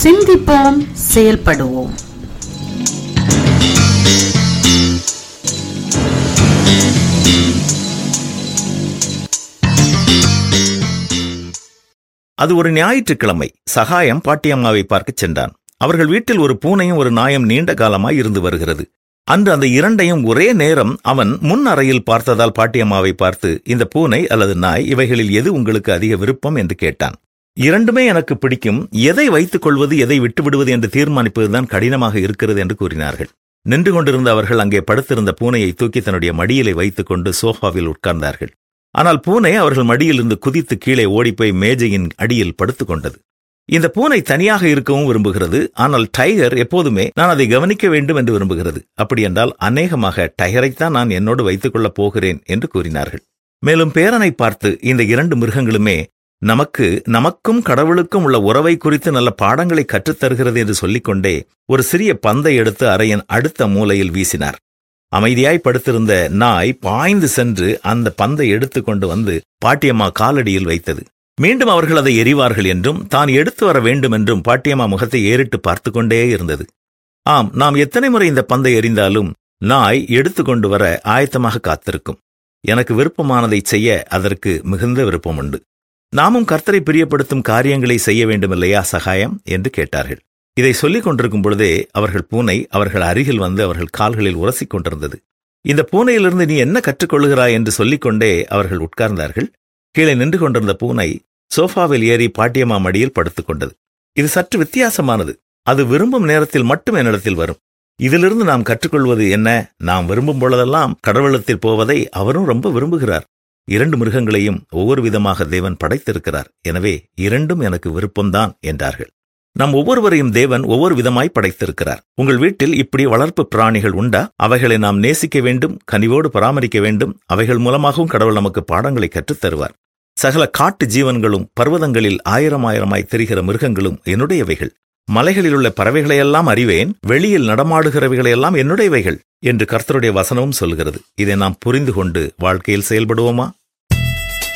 சிந்திப்போம் செயல்படுவோம் அது ஒரு ஞாயிற்றுக்கிழமை சகாயம் பாட்டியம்மாவை பார்க்கச் சென்றான் அவர்கள் வீட்டில் ஒரு பூனையும் ஒரு நாயும் நீண்ட காலமாய் இருந்து வருகிறது அன்று அந்த இரண்டையும் ஒரே நேரம் அவன் முன் அறையில் பார்த்ததால் பாட்டியம்மாவை பார்த்து இந்த பூனை அல்லது நாய் இவைகளில் எது உங்களுக்கு அதிக விருப்பம் என்று கேட்டான் இரண்டுமே எனக்கு பிடிக்கும் எதை வைத்துக் கொள்வது எதை விட்டுவிடுவது என்று தீர்மானிப்பதுதான் கடினமாக இருக்கிறது என்று கூறினார்கள் நின்று கொண்டிருந்த அவர்கள் அங்கே படுத்திருந்த பூனையை தூக்கி தன்னுடைய மடியிலே வைத்துக் கொண்டு சோஃபாவில் உட்கார்ந்தார்கள் ஆனால் பூனை அவர்கள் மடியிலிருந்து குதித்து கீழே ஓடிப்போய் மேஜையின் அடியில் படுத்துக் கொண்டது இந்த பூனை தனியாக இருக்கவும் விரும்புகிறது ஆனால் டைகர் எப்போதுமே நான் அதை கவனிக்க வேண்டும் என்று விரும்புகிறது அப்படியென்றால் அநேகமாக டைகரைத்தான் நான் என்னோடு வைத்துக் கொள்ளப் போகிறேன் என்று கூறினார்கள் மேலும் பேரனை பார்த்து இந்த இரண்டு மிருகங்களுமே நமக்கு நமக்கும் கடவுளுக்கும் உள்ள உறவை குறித்து நல்ல பாடங்களை கற்றுத்தருகிறது என்று சொல்லிக்கொண்டே ஒரு சிறிய பந்தை எடுத்து அறையின் அடுத்த மூலையில் வீசினார் அமைதியாய் படுத்திருந்த நாய் பாய்ந்து சென்று அந்த பந்தை எடுத்துக்கொண்டு வந்து பாட்டியம்மா காலடியில் வைத்தது மீண்டும் அவர்கள் அதை எறிவார்கள் என்றும் தான் எடுத்து வர வேண்டும் என்றும் பாட்டியம்மா முகத்தை ஏறிட்டு பார்த்து கொண்டே இருந்தது ஆம் நாம் எத்தனை முறை இந்த பந்தை எறிந்தாலும் நாய் எடுத்துக்கொண்டு வர ஆயத்தமாக காத்திருக்கும் எனக்கு விருப்பமானதை செய்ய அதற்கு மிகுந்த விருப்பம் உண்டு நாமும் கர்த்தரை பிரியப்படுத்தும் காரியங்களை செய்ய வேண்டுமில்லையா சகாயம் என்று கேட்டார்கள் இதை சொல்லிக் கொண்டிருக்கும் பொழுதே அவர்கள் பூனை அவர்கள் அருகில் வந்து அவர்கள் கால்களில் உரசிக் கொண்டிருந்தது இந்த பூனையிலிருந்து நீ என்ன கற்றுக்கொள்கிறாய் என்று சொல்லிக்கொண்டே அவர்கள் உட்கார்ந்தார்கள் கீழே நின்று கொண்டிருந்த பூனை சோஃபாவில் ஏறி பாட்டியம்மா மடியில் படுத்துக் கொண்டது இது சற்று வித்தியாசமானது அது விரும்பும் நேரத்தில் மட்டும் என்னிடத்தில் வரும் இதிலிருந்து நாம் கற்றுக்கொள்வது என்ன நாம் விரும்பும் பொழுதெல்லாம் கடவுளத்தில் போவதை அவரும் ரொம்ப விரும்புகிறார் இரண்டு மிருகங்களையும் ஒவ்வொரு விதமாக தேவன் படைத்திருக்கிறார் எனவே இரண்டும் எனக்கு விருப்பம்தான் என்றார்கள் நம் ஒவ்வொருவரையும் தேவன் ஒவ்வொரு விதமாய் படைத்திருக்கிறார் உங்கள் வீட்டில் இப்படி வளர்ப்பு பிராணிகள் உண்டா அவைகளை நாம் நேசிக்க வேண்டும் கனிவோடு பராமரிக்க வேண்டும் அவைகள் மூலமாகவும் கடவுள் நமக்கு பாடங்களை கற்றுத் தருவார் சகல காட்டு ஜீவன்களும் பர்வதங்களில் ஆயிரம் ஆயிரமாய் தெரிகிற மிருகங்களும் என்னுடையவைகள் மலைகளில் உள்ள பறவைகளையெல்லாம் அறிவேன் வெளியில் நடமாடுகிறவைகளையெல்லாம் என்னுடையவைகள் என்று கர்த்தருடைய வசனமும் சொல்கிறது இதை நாம் புரிந்து கொண்டு வாழ்க்கையில் செயல்படுவோமா